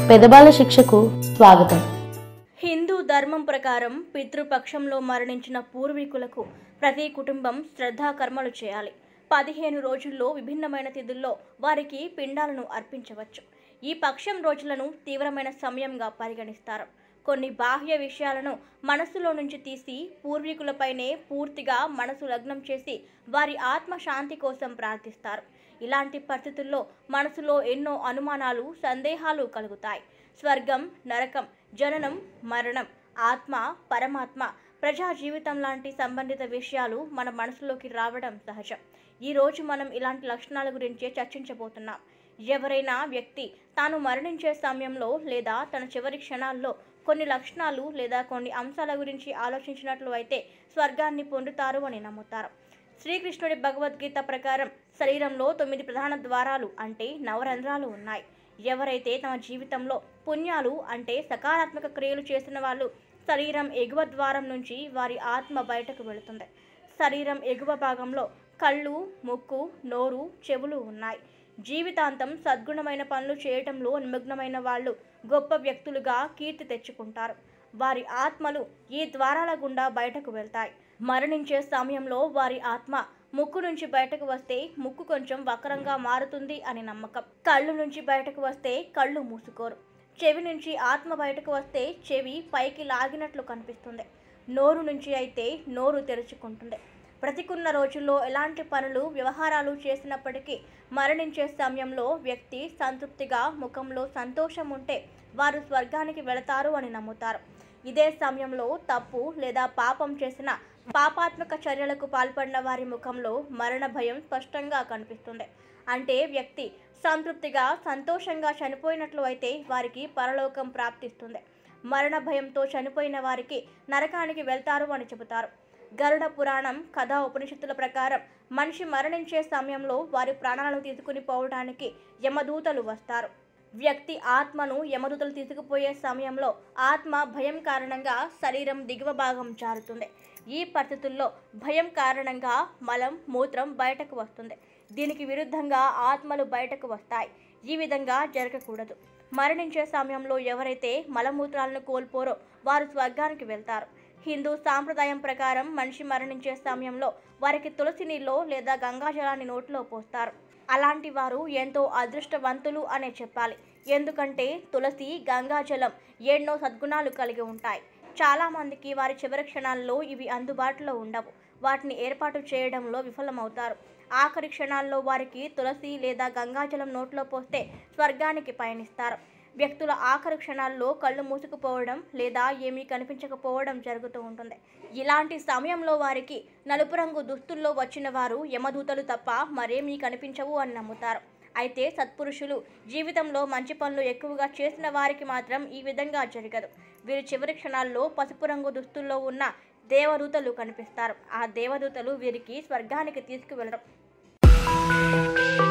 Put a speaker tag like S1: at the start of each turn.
S1: పెదబాల శిక్షకు స్వాగతం
S2: హిందూ ధర్మం ప్రకారం పితృపక్షంలో మరణించిన పూర్వీకులకు ప్రతి కుటుంబం శ్రద్ధాకర్మలు చేయాలి పదిహేను రోజుల్లో విభిన్నమైన తిథుల్లో వారికి పిండాలను అర్పించవచ్చు ఈ పక్షం రోజులను తీవ్రమైన సమయంగా పరిగణిస్తారు కొన్ని బాహ్య విషయాలను మనసులో నుంచి తీసి పూర్వీకులపైనే పూర్తిగా మనసు లగ్నం చేసి వారి ఆత్మ శాంతి కోసం ప్రార్థిస్తారు ఇలాంటి పరిస్థితుల్లో మనసులో ఎన్నో అనుమానాలు సందేహాలు కలుగుతాయి స్వర్గం నరకం జననం మరణం ఆత్మ పరమాత్మ ప్రజా జీవితం లాంటి సంబంధిత విషయాలు మన మనసులోకి రావడం సహజం ఈ రోజు మనం ఇలాంటి లక్షణాల గురించే చర్చించబోతున్నాం ఎవరైనా వ్యక్తి తాను మరణించే సమయంలో లేదా తన చివరి క్షణాల్లో కొన్ని లక్షణాలు లేదా కొన్ని అంశాల గురించి ఆలోచించినట్లు అయితే స్వర్గాన్ని పొందుతారు అని నమ్ముతారు శ్రీకృష్ణుడి భగవద్గీత ప్రకారం శరీరంలో తొమ్మిది ప్రధాన ద్వారాలు అంటే నవరంధ్రాలు ఉన్నాయి ఎవరైతే తమ జీవితంలో పుణ్యాలు అంటే సకారాత్మక క్రియలు చేసిన వాళ్ళు శరీరం ఎగువ ద్వారం నుంచి వారి ఆత్మ బయటకు వెళుతుంది శరీరం ఎగువ భాగంలో కళ్ళు ముక్కు నోరు చెవులు ఉన్నాయి జీవితాంతం సద్గుణమైన పనులు చేయటంలో నిమగ్నమైన వాళ్ళు గొప్ప వ్యక్తులుగా కీర్తి తెచ్చుకుంటారు వారి ఆత్మలు ఈ ద్వారాల గుండా బయటకు వెళ్తాయి మరణించే సమయంలో వారి ఆత్మ ముక్కు నుంచి బయటకు వస్తే ముక్కు కొంచెం వక్రంగా మారుతుంది అని నమ్మకం కళ్ళు నుంచి బయటకు వస్తే కళ్ళు మూసుకోరు చెవి నుంచి ఆత్మ బయటకు వస్తే చెవి పైకి లాగినట్లు కనిపిస్తుంది నోరు నుంచి అయితే నోరు తెరుచుకుంటుంది బ్రతికున్న రోజుల్లో ఎలాంటి పనులు వ్యవహారాలు చేసినప్పటికీ మరణించే సమయంలో వ్యక్తి సంతృప్తిగా ముఖంలో సంతోషం ఉంటే వారు స్వర్గానికి వెళతారు అని నమ్ముతారు ఇదే సమయంలో తప్పు లేదా పాపం చేసిన పాపాత్మక చర్యలకు పాల్పడిన వారి ముఖంలో మరణ భయం స్పష్టంగా కనిపిస్తుంది అంటే వ్యక్తి సంతృప్తిగా సంతోషంగా చనిపోయినట్లు అయితే వారికి పరలోకం ప్రాప్తిస్తుంది మరణ భయంతో చనిపోయిన వారికి నరకానికి వెళ్తారు అని చెబుతారు గరుడ పురాణం కథా ఉపనిషత్తుల ప్రకారం మనిషి మరణించే సమయంలో వారి ప్రాణాలను తీసుకుని పోవడానికి యమదూతలు వస్తారు వ్యక్తి ఆత్మను యమదూతలు తీసుకుపోయే సమయంలో ఆత్మ భయం కారణంగా శరీరం దిగువ భాగం జారుతుంది ఈ పరిస్థితుల్లో భయం కారణంగా మలం మూత్రం బయటకు వస్తుంది దీనికి విరుద్ధంగా ఆత్మలు బయటకు వస్తాయి ఈ విధంగా జరగకూడదు మరణించే సమయంలో ఎవరైతే మలమూత్రాలను కోల్పోరో వారు స్వర్గానికి వెళ్తారు హిందూ సాంప్రదాయం ప్రకారం మనిషి మరణించే సమయంలో వారికి తులసి నీళ్ళో లేదా గంగాజలాన్ని నోట్లో పోస్తారు అలాంటి వారు ఎంతో అదృష్టవంతులు అనే చెప్పాలి ఎందుకంటే తులసి గంగాజలం ఎన్నో సద్గుణాలు కలిగి ఉంటాయి చాలామందికి వారి చివరి క్షణాల్లో ఇవి అందుబాటులో ఉండవు వాటిని ఏర్పాటు చేయడంలో విఫలమవుతారు ఆఖరి క్షణాల్లో వారికి తులసి లేదా గంగాజలం నోట్లో పోస్తే స్వర్గానికి పయనిస్తారు వ్యక్తుల ఆఖరి క్షణాల్లో కళ్ళు మూసుకుపోవడం లేదా ఏమీ కనిపించకపోవడం జరుగుతూ ఉంటుంది ఇలాంటి సమయంలో వారికి నలుపు రంగు దుస్తుల్లో వచ్చిన వారు యమదూతలు తప్ప మరేమీ కనిపించవు అని నమ్ముతారు అయితే సత్పురుషులు జీవితంలో మంచి పనులు ఎక్కువగా చేసిన వారికి మాత్రం ఈ విధంగా జరగదు వీరి చివరి క్షణాల్లో పసుపు రంగు దుస్తుల్లో ఉన్న దేవదూతలు కనిపిస్తారు ఆ దేవదూతలు వీరికి స్వర్గానికి తీసుకువెళ్ళడం